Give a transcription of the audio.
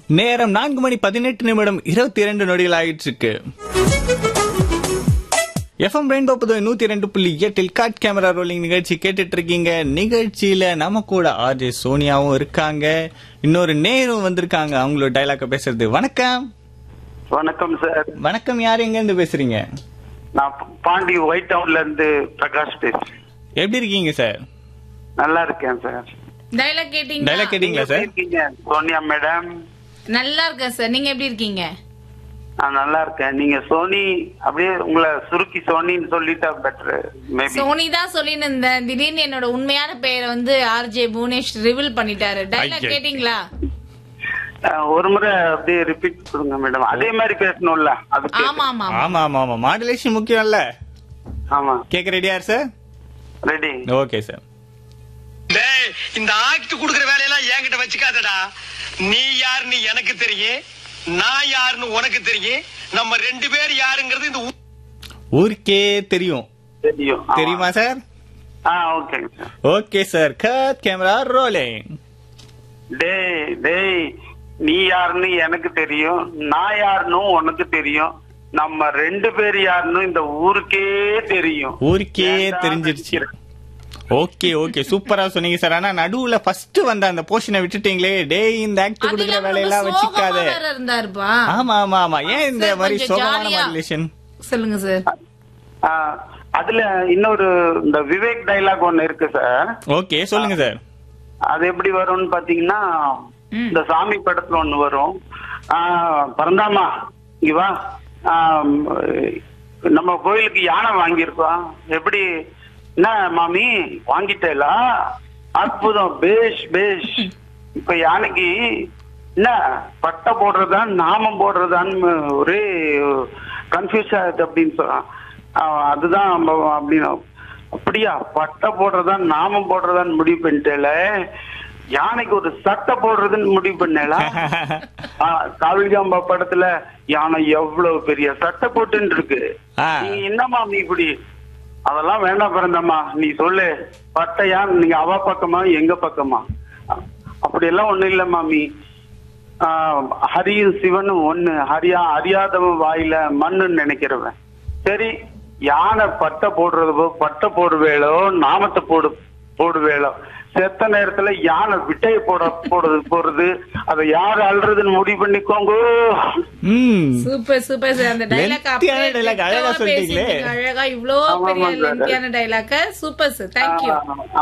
நேரம் நான்கு மணி பதினெட்டு நிமிடம் இருபத்தி இரண்டு நொடிகள் ஆயிட்டு இருக்கு எஃப்எம் ரெயின்போ புதுவை நூத்தி ரெண்டு புள்ளி எட்டில் காட் கேமரா ரோலிங் நிகழ்ச்சி கேட்டுட்டு இருக்கீங்க நிகழ்ச்சியில நம்ம கூட ஆர்ஜே சோனியாவும் இருக்காங்க இன்னொரு நேரும் வந்திருக்காங்க அவங்களோட டைலாக்க பேசுறது வணக்கம் வணக்கம் சார் வணக்கம் யார் எங்க இருந்து பேசுறீங்க நான் பாண்டி ஒயிட் டவுன்ல இருந்து பிரகாஷ் பேசுறேன் எப்படி இருக்கீங்க சார் நல்லா இருக்கேன் சார் டைலாக் கேட்டீங்களா டைலாக் கேட்டீங்களா எப்படி சார் இருக்கீங்க சோனியா மேடம் நல்லா இருக்கேன் சார் நீங்க எப்படி இருக்கீங்க நான் நல்லா இருக்கேன் நீங்க சோனி அப்படியே உங்களை சுருக்கி சோனின்னு சொல்லிட்டா பெட்டர் மேபி சோனி தான் சொல்லின்னு இருந்தேன் திடீர்னு என்னோட உண்மையான பெயரை வந்து ஆர்ஜே புவனேஷ் ரிவீல் பண்ணிட்டாரு டைலாக் ஐயே. கேட்டீங்களா ஒரு முறை அப்படியே ரிப்பீட் கொடுங்க மேடம் அதே மாதிரி பேசணும்ல அது ஆமா ஆமா ஆமா. ஆமா ஆமா ஆமா மாடுலேஷன் முக்கியம்ல ஆமா கேட்க ரெடியா சார் ரெடி ஓகே சார் டேய் இந்த ஆக்ட் குடுக்குற வேலையெல்லாம் என்கிட்ட வச்சுக்காதடா நீ யாருன்னு எனக்கு தெரியும் நான் யாருன்னு உனக்கு தெரியும் நம்ம ரெண்டு பேர் யாருங்கிறது இந்த ஊ- ஊருக்கே தெரியும் தெரியும் ஆமா. தெரியுமா சார் ஆ ஓகேங்க sir okay sir cut camera rolling டேய் டேய் நீ யாருன்னு எனக்கு தெரியும் நான் யாருன்னு உனக்கு தெரியும் நம்ம ரெண்டு பேர் யாருன்னு இந்த ஊருக்கே தெரியும் ஊருக்கே ஏன்டா தெரிஞ்சிருச்சு நடிக்கிற? ஓகே ஓகே சூப்பரா சொன்னீங்க சார் ஆனா நடுவுல ஃபர்ஸ்ட் வந்த அந்த போர்ஷனை விட்டுட்டீங்களே டேய் இந்த ஆக்ட் அது கொடுக்குற இல்லாம ரொம்ப வேலையெல்லாம் சோகமா வச்சுக்காத வேற இருந்தாருப்பா ஆமா ஆமா ஆமா ஏன் இந்த சார், மாதிரி கொஞ்சம் சோகமான ஜாலியா. மாடுலேஷன் சொல்லுங்க சார் ஆ, அதுல இன்னொரு இந்த விவேக் டைலாக் ஒண்ணு இருக்கு சார் ஓகே சொல்லுங்க சார் அது எப்படி வரும்னு பாத்தீங்கன்னா ம். இந்த சாமி படத்துல ஒண்ணு வரும் ஆ, பரந்தாமா இங்க வா ஆ, நம்ம கோயிலுக்கு யானை வாங்கியிருக்கோம் எப்படி என்ன மாமி வாங்கிட்டேலா அற்புதம் பேஷ் பேஷ் இப்ப யானைக்கு என்ன பட்டை போடுறதா நாமம் போடுறதான்னு ஒரே கன்ஃபியூஸ் ஆகுது அப்படின்னு சொல்றான் ஆ, அதுதான் நம்ம அப்படின்னு அப்படியா பட்டை போடுறதா நாமம் போடுறதான்னு முடிவு பண்ணிட்டேல யானைக்கு ஒரு சட்டை போடுறதுன்னு முடிவு பண்ணல காவிரிஜாம்பா படத்துல யானை எவ்வளவு பெரிய சட்டை போட்டுன்னு இருக்கு ஆ. நீ என்ன மாமி இப்படி அதெல்லாம் வேண்டாம் பிறந்தம்மா நீ சொல்லு பட்டையா நீங்க அவ பக்கமா எங்க பக்கமா அப்படி எல்லாம் ஒண்ணும் இல்ல மாமி ஆஹ் ஹரியும் சிவனும் ஒண்ணு ஹரியா அறியாதவன் வாயில மண்ணுன்னு நினைக்கிறவன் சரி யானை பட்டை போடுறது பட்டை போடுவேளோ நாமத்தை போடு போடுவேளோ செத்த நேரத்துல யானை விட்டைய போட போடுறது போறது அதை யாரு அல்றதுன்னு முடிவு பண்ணிக்கோங்க ம் சூப்பர் சூப்பர் சார் அந்த டைலாக் Lengthy-யான dialogue, அழகா சொல்லிட்டீங்களே. அழகா இவ்ளோ ஆமா, பெரிய ஆமா, sir. லென்த்தியான டைலாக் சூப்பர் சார் தேங்க்யூ ஆஹ்